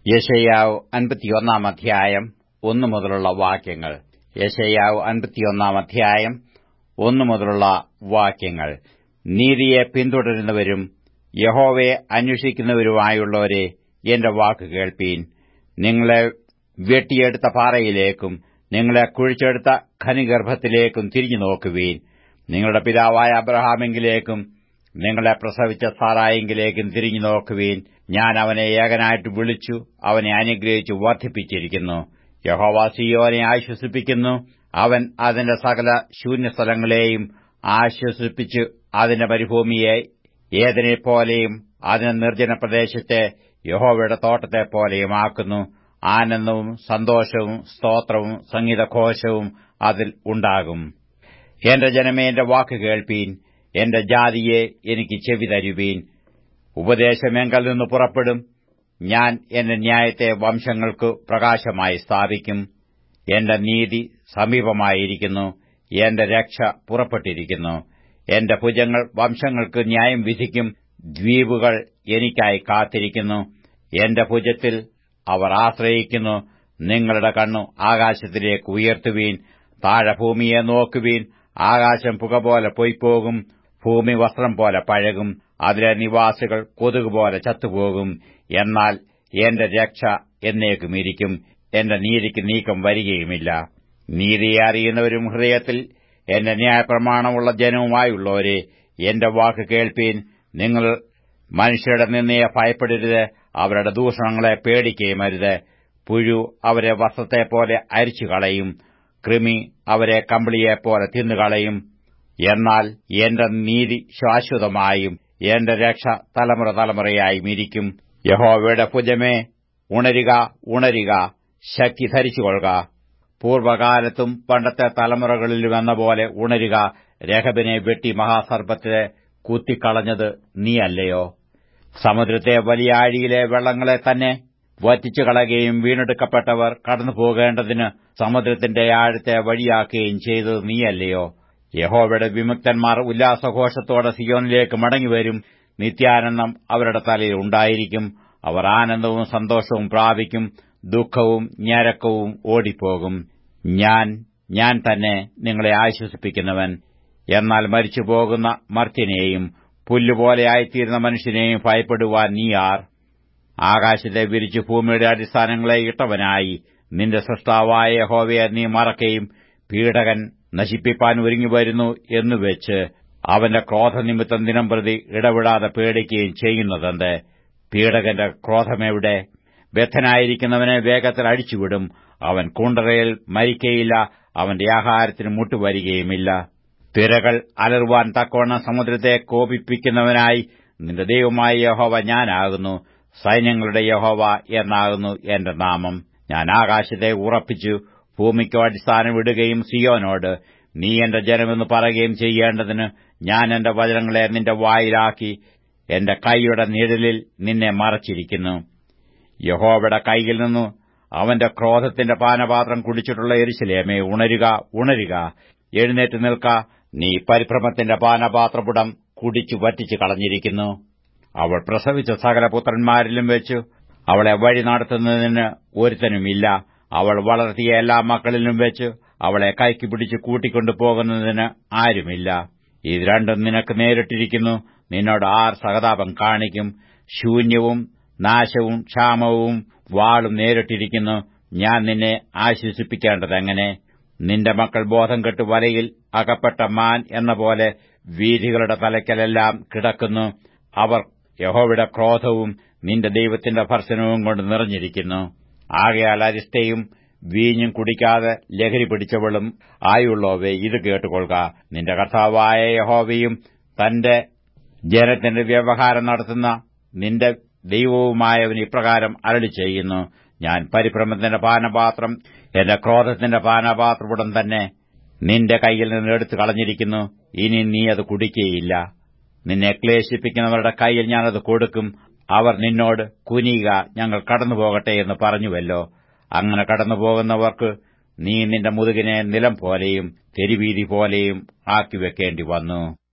യശയ്യാവ് അൻപത്തിയൊന്നാം അധ്യായം ഒന്നു മുതലുള്ള വാക്യങ്ങൾ യശയ്യാവ് അൻപത്തിയൊന്നാം അധ്യായം ഒന്നു മുതലുള്ള വാക്യങ്ങൾ നീതിയെ പിന്തുടരുന്നവരും യഹോവയെ അന്വേഷിക്കുന്നവരുമായുള്ളവരെ എന്റെ വാക്ക് കേൾപ്പീൻ നിങ്ങളെ വെട്ടിയെടുത്ത പാറയിലേക്കും നിങ്ങളെ കുഴിച്ചെടുത്ത ഖനിഗർഭത്തിലേക്കും തിരിഞ്ഞു നോക്കുവീൻ നിങ്ങളുടെ പിതാവായ അബ്രഹാമെങ്കിലേക്കും നിങ്ങളെ പ്രസവിച്ച സാറായെങ്കിലേക്കും തിരിഞ്ഞു നോക്കുവീൻ ഞാൻ അവനെ ഏകനായിട്ട് വിളിച്ചു അവനെ അനുഗ്രഹിച്ചു വർദ്ധിപ്പിച്ചിരിക്കുന്നു യഹോവ സിയോനെ ആശ്വസിപ്പിക്കുന്നു അവൻ അതിന്റെ സകല ശൂന്യസ്ഥലങ്ങളെയും ആശ്വസിപ്പിച്ചു അതിന്റെ മരുഭൂമിയെ ഏതിനെപ്പോലെയും അതിന് നിർജ്ജന പ്രദേശത്തെ യഹോവയുടെ തോട്ടത്തെപ്പോലെയും ആക്കുന്നു ആനന്ദവും സന്തോഷവും സ്തോത്രവും സംഗീതഘോഷവും അതിൽ ഉണ്ടാകും എന്റെ ജനമേ എന്റെ വാക്ക് കേൾപ്പീൻ എന്റെ ജാതിയെ എനിക്ക് ചെവി തരുവീൻ ഉപദേശമെങ്കൽ നിന്ന് പുറപ്പെടും ഞാൻ എന്റെ ന്യായത്തെ വംശങ്ങൾക്ക് പ്രകാശമായി സ്ഥാപിക്കും എന്റെ നീതി സമീപമായിരിക്കുന്നു എന്റെ രക്ഷ പുറപ്പെട്ടിരിക്കുന്നു എന്റെ ഭുജങ്ങൾ വംശങ്ങൾക്ക് ന്യായം വിധിക്കും ദ്വീപുകൾ എനിക്കായി കാത്തിരിക്കുന്നു എന്റെ ഭുജത്തിൽ അവർ ആശ്രയിക്കുന്നു നിങ്ങളുടെ കണ്ണു ആകാശത്തിലേക്ക് ഉയർത്തുവീൻ താഴെ ഭൂമിയെ നോക്കുവീൻ ആകാശം പുക പോലെ പൊയ്പോകും ഭൂമി വസ്ത്രം പോലെ പഴകും അതിലെ നിവാസികൾ കൊതുകുപോലെ ചത്തുപോകും എന്നാൽ എന്റെ രക്ഷ എന്നേക്കും ഇരിക്കും എന്റെ നീതിക്ക് നീക്കം വരികയുമില്ല നീതിയെ അറിയുന്നവരും ഹൃദയത്തിൽ എന്റെ ന്യായപ്രമാണമുള്ള ജനവുമായുള്ളവരെ എന്റെ വാക്ക് കേൾപ്പീൻ നിങ്ങൾ മനുഷ്യരുടെ നിന്നയെ ഭയപ്പെടരുത് അവരുടെ ദൂഷണങ്ങളെ പേടിക്കുകയും അരുത് പുഴു അവരെ വസ്ത്രത്തെപ്പോലെ അരിച്ചു കളയും കൃമി അവരെ കമ്പിളിയെപ്പോലെ തിന്നുകളയും എന്നാൽ എന്റെ നീതി ശാശ്വതമായും എന്റെ രക്ഷ തലമുറ തലമുറയായും ഇരിക്കും യഹോവയുടെ ഭുജമേ ഉണരുക ഉണരുക ശക്തി ധരിച്ചുകൊള്ളുക പൂർവകാലത്തും പണ്ടത്തെ തലമുറകളിലുമെന്ന പോലെ ഉണരുക രഹബിനെ വെട്ടി മഹാസർപ്പത്തെ കുത്തിക്കളഞ്ഞത് നീയല്ലയോ സമുദ്രത്തെ വലിയ ആഴിയിലെ വെള്ളങ്ങളെ തന്നെ വറ്റിച്ചു കളയുകയും വീണെടുക്കപ്പെട്ടവർ കടന്നു പോകേണ്ടതിന് സമുദ്രത്തിന്റെ ആഴത്തെ വഴിയാക്കുകയും ചെയ്തത് നീയല്ലയോ യഹോവയുടെ വിമുക്തന്മാർ ഉല്ലാസഘോഷത്തോടെ സിയോനിലേക്ക് മടങ്ങിവരും നിത്യാനന്ദം അവരുടെ തലയിൽ ഉണ്ടായിരിക്കും അവർ ആനന്ദവും സന്തോഷവും പ്രാപിക്കും ദുഃഖവും ഞരക്കവും ഓടിപ്പോകും ഞാൻ ഞാൻ തന്നെ നിങ്ങളെ ആശ്വസിപ്പിക്കുന്നവൻ എന്നാൽ മരിച്ചുപോകുന്ന മർത്യനെയും പുല്ലുപോലെയായിത്തീരുന്ന മനുഷ്യനെയും ഭയപ്പെടുവാൻ നീ ആർ ആകാശത്തെ വിരിച്ചു ഭൂമിയുടെ അടിസ്ഥാനങ്ങളെ ഇട്ടവനായി നിന്റെ സൃഷ്ടാവായ യഹോവയെ നീ മറക്കുകയും പീഡകൻ നശിപ്പിപ്പാൻ ഒരുങ്ങിവരുന്നു എന്നുവെച്ച് അവന്റെ ക്രോധനിമിത്തം ദിനംപ്രതി ഇടവിടാതെ പേടിക്കുകയും ചെയ്യുന്നതെന്ത് പീഡകന്റെ ക്രോധമെവിടെ ബദ്ധനായിരിക്കുന്നവനെ വേഗത്തിൽ അടിച്ചുവിടും അവൻ കുണ്ടറയിൽ മരിക്കയില്ല അവന്റെ ആഹാരത്തിന് മുട്ടുവരികയുമില്ല തിരകൾ അലറുവാൻ തക്കവണ്ണം സമുദ്രത്തെ കോപിപ്പിക്കുന്നവനായി നിന്റെ ദൈവമായ യഹോവ ഞാനാകുന്നു സൈന്യങ്ങളുടെ യഹോവ എന്നാകുന്നു എന്റെ നാമം ഞാൻ ആകാശത്തെ ഉറപ്പിച്ചു ഭൂമിക്കോ അടിസ്ഥാനമിടുകയും സിയോനോട് നീ എന്റെ ജനമെന്ന് പറയുകയും ചെയ്യേണ്ടതിന് ഞാൻ എന്റെ വചനങ്ങളെ നിന്റെ വായിലാക്കി എന്റെ കൈയുടെ നിഴലിൽ നിന്നെ മറച്ചിരിക്കുന്നു യഹോവയുടെ കൈയിൽ നിന്നു അവന്റെ ക്രോധത്തിന്റെ പാനപാത്രം കുടിച്ചിട്ടുള്ള എരിശിലേമേ ഉണരുക ഉണരുക എഴുന്നേറ്റ് നിൽക്ക നീ പരിഭ്രമത്തിന്റെ പാനപാത്രപുടം കുടിച്ചു വറ്റിച്ചു കളഞ്ഞിരിക്കുന്നു അവൾ പ്രസവിച്ച സകല പുത്രന്മാരിലും വെച്ചു അവളെ വഴി നടത്തുന്നതിന് ഒരുത്തനുമില്ല അവൾ വളർത്തിയ എല്ലാ മക്കളിലും വെച്ച് അവളെ കൈക്ക് പിടിച്ച് കൂട്ടിക്കൊണ്ടു പോകുന്നതിന് ആരുമില്ല ഇത് രണ്ടും നിനക്ക് നേരിട്ടിരിക്കുന്നു നിന്നോട് ആർ സഹതാപം കാണിക്കും ശൂന്യവും നാശവും ക്ഷാമവും വാളും നേരിട്ടിരിക്കുന്നു ഞാൻ നിന്നെ ആശ്വസിപ്പിക്കേണ്ടതെങ്ങനെ നിന്റെ മക്കൾ ബോധം കെട്ട് വലയിൽ അകപ്പെട്ട മാൻ എന്ന പോലെ വീഥികളുടെ തലയ്ക്കലെല്ലാം കിടക്കുന്നു അവർ യഹോവയുടെ ക്രോധവും നിന്റെ ദൈവത്തിന്റെ ഭർസനവും കൊണ്ട് നിറഞ്ഞിരിക്കുന്നു ആകയാൽ അരിഷ്ടയും വീഞ്ഞും കുടിക്കാതെ ലഹരി പിടിച്ചവളും ആയുള്ളവേ ഇത് കേട്ടുകൊള്ളുക നിന്റെ കർത്താവായ യഹോവയും തന്റെ ജനത്തിന്റെ വ്യവഹാരം നടത്തുന്ന നിന്റെ ദൈവവുമായവൻ ഇപ്രകാരം അരളി ചെയ്യുന്നു ഞാൻ പരിഭ്രമത്തിന്റെ പാനപാത്രം എന്റെ ക്രോധത്തിന്റെ പാനപാത്രപുടം തന്നെ നിന്റെ കൈയിൽ നിന്ന് എടുത്തു കളഞ്ഞിരിക്കുന്നു ഇനി നീ അത് കുടിക്കുകയില്ല നിന്നെ ക്ലേശിപ്പിക്കുന്നവരുടെ കൈയിൽ ഞാനത് കൊടുക്കും അവർ നിന്നോട് കുനിയുക ഞങ്ങൾ കടന്നുപോകട്ടെ എന്ന് പറഞ്ഞുവല്ലോ അങ്ങനെ കടന്നുപോകുന്നവർക്ക് നീ നിന്റെ മുതുകിനെ നിലം പോലെയും തെരുവീതി പോലെയും ആക്കിവെക്കേണ്ടി വന്നു